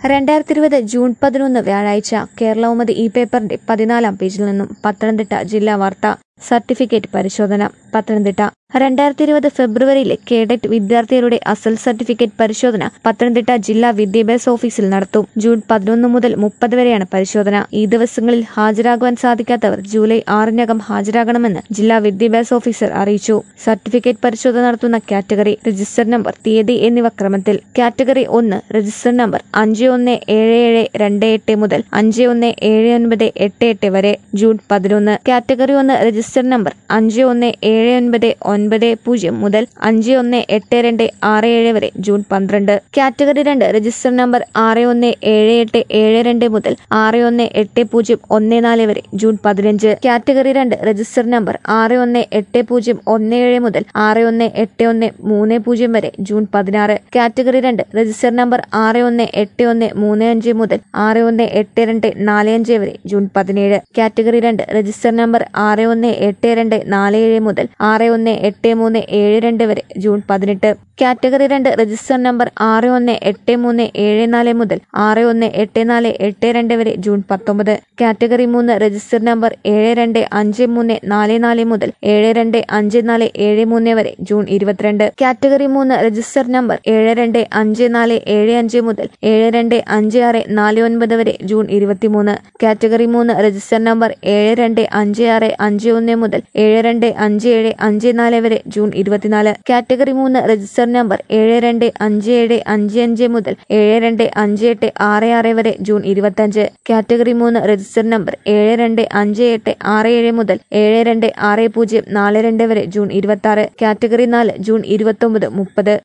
രണ്ടായിരത്തി ഇരുപത് ജൂൺ പതിനൊന്ന് വ്യാഴാഴ്ച കേരളൗമതി ഈ പേപ്പറിന്റെ പതിനാലാം പേജിൽ നിന്നും പത്തനംതിട്ട ജില്ലാ വാർത്ത സർട്ടിഫിക്കറ്റ് പരിശോധന പത്തനംതിട്ട രണ്ടായിരത്തി ഇരുപത് ഫെബ്രുവരിയിലെ കേഡറ്റ് വിദ്യാർത്ഥികളുടെ അസൽ സർട്ടിഫിക്കറ്റ് പരിശോധന പത്തനംതിട്ട ജില്ലാ വിദ്യാഭ്യാസ ഓഫീസിൽ നടത്തും ജൂൺ പതിനൊന്ന് മുതൽ മുപ്പത് വരെയാണ് പരിശോധന ഈ ദിവസങ്ങളിൽ ഹാജരാകുവാൻ സാധിക്കാത്തവർ ജൂലൈ ആറിനകം ഹാജരാകണമെന്ന് ജില്ലാ വിദ്യാഭ്യാസ ഓഫീസർ അറിയിച്ചു സർട്ടിഫിക്കറ്റ് പരിശോധന നടത്തുന്ന കാറ്റഗറി രജിസ്റ്റർ നമ്പർ തീയതി എന്നിവ ക്രമത്തിൽ കാറ്റഗറി ഒന്ന് രജിസ്റ്റർ നമ്പർ അഞ്ച് ഒന്ന് ഏഴ് ഏഴ് രണ്ട് എട്ട് മുതൽ അഞ്ച് ഒന്ന് ഏഴ് ഒൻപത് എട്ട് എട്ട് വരെ ജൂൺ പതിനൊന്ന് കാറ്റഗറി ഒന്ന് രജിസ്റ്റർ നമ്പർ അഞ്ച് ഒന്ന് ഏഴ് ഒൻപത് ഒൻപത് പൂജ്യം മുതൽ അഞ്ച് ഒന്ന് എട്ട് രണ്ട് ആറ് ഏഴ് വരെ ജൂൺ പന്ത്രണ്ട് കാറ്റഗറി രണ്ട് രജിസ്റ്റർ നമ്പർ ആറ് ഒന്ന് ഏഴ് എട്ട് ഏഴ് രണ്ട് മുതൽ ആറ് ഒന്ന് എട്ട് പൂജ്യം ഒന്ന് നാല് വരെ ജൂൺ പതിനഞ്ച് കാറ്റഗറി രണ്ട് രജിസ്റ്റർ നമ്പർ ആറ് ഒന്ന് എട്ട് പൂജ്യം ഒന്ന് ഏഴ് മുതൽ ആറ് ഒന്ന് എട്ട് ഒന്ന് മൂന്ന് പൂജ്യം വരെ ജൂൺ പതിനാറ് കാറ്റഗറി രണ്ട് രജിസ്റ്റർ നമ്പർ ആറ് ഒന്ന് എട്ട് ഒന്ന് മൂന്ന് അഞ്ച് മുതൽ ആറ് ഒന്ന് എട്ട് രണ്ട് നാല് അഞ്ച് വരെ ജൂൺ പതിനേഴ് കാറ്റഗറി രണ്ട് രജിസ്റ്റർ നമ്പർ ആറ് ഒന്ന് എട്ട് രണ്ട് നാല് ഏഴ് മുതൽ ആറ് ഒന്ന് എട്ട് മൂന്ന് ഏഴ് രണ്ട് വരെ ജൂൺ പതിനെട്ട് കാറ്റഗറി രണ്ട് രജിസ്റ്റർ നമ്പർ ആറ് ഒന്ന് എട്ട് മൂന്ന് ഏഴ് നാല് മുതൽ ആറ് ഒന്ന് എട്ട് നാല് എട്ട് രണ്ട് വരെ ജൂൺ പത്തൊമ്പത് കാറ്റഗറി മൂന്ന് രജിസ്റ്റർ നമ്പർ ഏഴ് രണ്ട് അഞ്ച് മൂന്ന് നാല് നാല് മുതൽ ഏഴ് രണ്ട് അഞ്ച് നാല് ഏഴ് മൂന്ന് വരെ ജൂൺ ഇരുപത്തിരണ്ട് കാറ്റഗറി മൂന്ന് രജിസ്റ്റർ നമ്പർ ഏഴ് രണ്ട് അഞ്ച് നാല് ഏഴ് അഞ്ച് മുതൽ ഏഴ് രണ്ട് അഞ്ച് ആറ് നാല് ഒൻപത് വരെ ജൂൺ ഇരുപത്തിമൂന്ന് കാറ്റഗറി മൂന്ന് രജിസ്റ്റർ നമ്പർ ഏഴ് രണ്ട് അഞ്ച് ആറ് അഞ്ച് ഒന്ന് മുതൽ ഏഴ് രണ്ട് അഞ്ച് ഏഴ് അഞ്ച് നാല് വരെ ജൂൺ ഇരുപത്തിനാല് കാറ്റഗറി മൂന്ന് രജിസ്റ്റർ നമ്പർ ഏഴ് രണ്ട് അഞ്ച് ഏഴ് അഞ്ച് അഞ്ച് മുതൽ ഏഴ് രണ്ട് അഞ്ച് എട്ട് ആറ് ആറ് വരെ ജൂൺ ഇരുപത്തഞ്ച് കാറ്റഗറി മൂന്ന് രജിസ്റ്റർ നമ്പർ ഏഴ് രണ്ട് അഞ്ച് എട്ട് ആറ് ഏഴ് മുതൽ ഏഴ് രണ്ട് ആറ് പൂജ്യം നാല് രണ്ട് വരെ ജൂൺ ഇരുപത്തി ആറ് കാറ്റഗറി നാല് ജൂൺ ഇരുപത്തൊമ്പത് മുപ്പത്